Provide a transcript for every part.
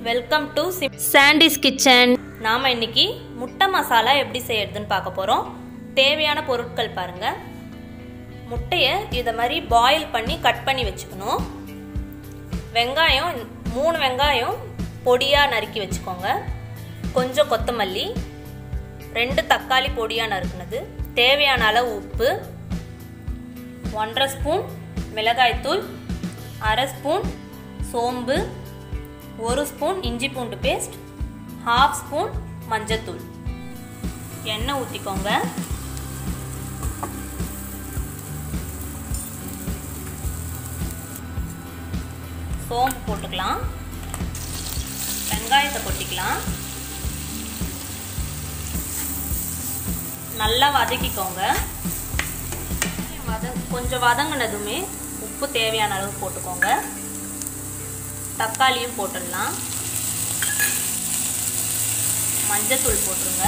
welcome to சாண்டிஸ் kitchen நாம் இன்னைக்கு முட்டை மசாலா எப்படி செய்யறதுன்னு பார்க்க போகிறோம் தேவையான பொருட்கள் பாருங்க முட்டையை இதை மாதிரி பாயில் பண்ணி கட் பண்ணி வச்சுக்கணும் வெங்காயம் மூணு வெங்காயம் பொடியாக நறுக்கி வச்சுக்கோங்க கொஞ்சம் கொத்தமல்லி ரெண்டு தக்காளி பொடியாக நறுக்குனது தேவையான அளவு உப்பு ஒன்றரை ஸ்பூன் மிளகாய்த்தூள் அரை ஸ்பூன் சோம்பு ஒரு ஸ்பூன் இஞ்சி பூண்டு பேஸ்ட் ஹாஃப் ஸ்பூன் மஞ்சத்தூள் எண்ணெய் ஊற்றிக்கோங்க சோம்பு போட்டுக்கலாம் வெங்காயத்தை கொட்டிக்கலாம் நல்லா வதக்கிக்கோங்க வத கொஞ்சம் வதங்கினதுமே உப்பு தேவையான அளவு போட்டுக்கோங்க தக்காளியும் போட்டுடலாம் மஞ்சத்தூள் போட்டுருங்க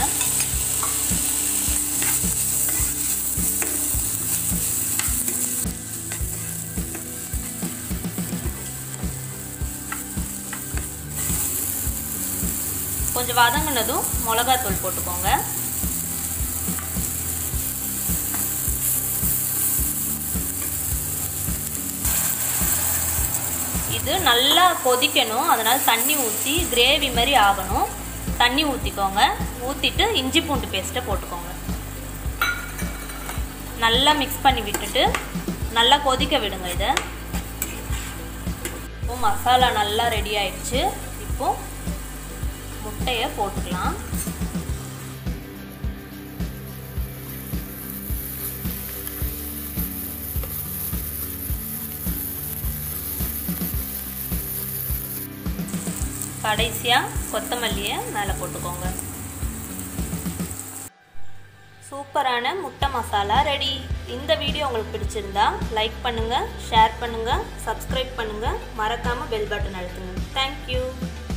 கொஞ்சம் வதங்கினதும் மிளகாத்தூள் போட்டுக்கோங்க இது நல்லா கொதிக்கணும் அதனால் தண்ணி ஊற்றி கிரேவி மாதிரி ஆகணும் தண்ணி ஊற்றிக்கோங்க ஊற்றிட்டு இஞ்சி பூண்டு பேஸ்ட்டை போட்டுக்கோங்க நல்லா மிக்ஸ் பண்ணி விட்டுட்டு நல்லா கொதிக்க விடுங்க இதை இப்போ மசாலா நல்லா ரெடி ஆயிடுச்சு இப்போ முட்டையை போட்டுக்கலாம் கடைசியாக கொத்தமல்லியை மேலே போட்டுக்கோங்க சூப்பரான முட்டை மசாலா ரெடி இந்த வீடியோ உங்களுக்கு பிடிச்சிருந்தா லைக் பண்ணுங்கள் ஷேர் பண்ணுங்கள் சப்ஸ்கிரைப் பண்ணுங்கள் மறக்காமல் பெல் பட்டன் அழுத்துங்க தேங்க்யூ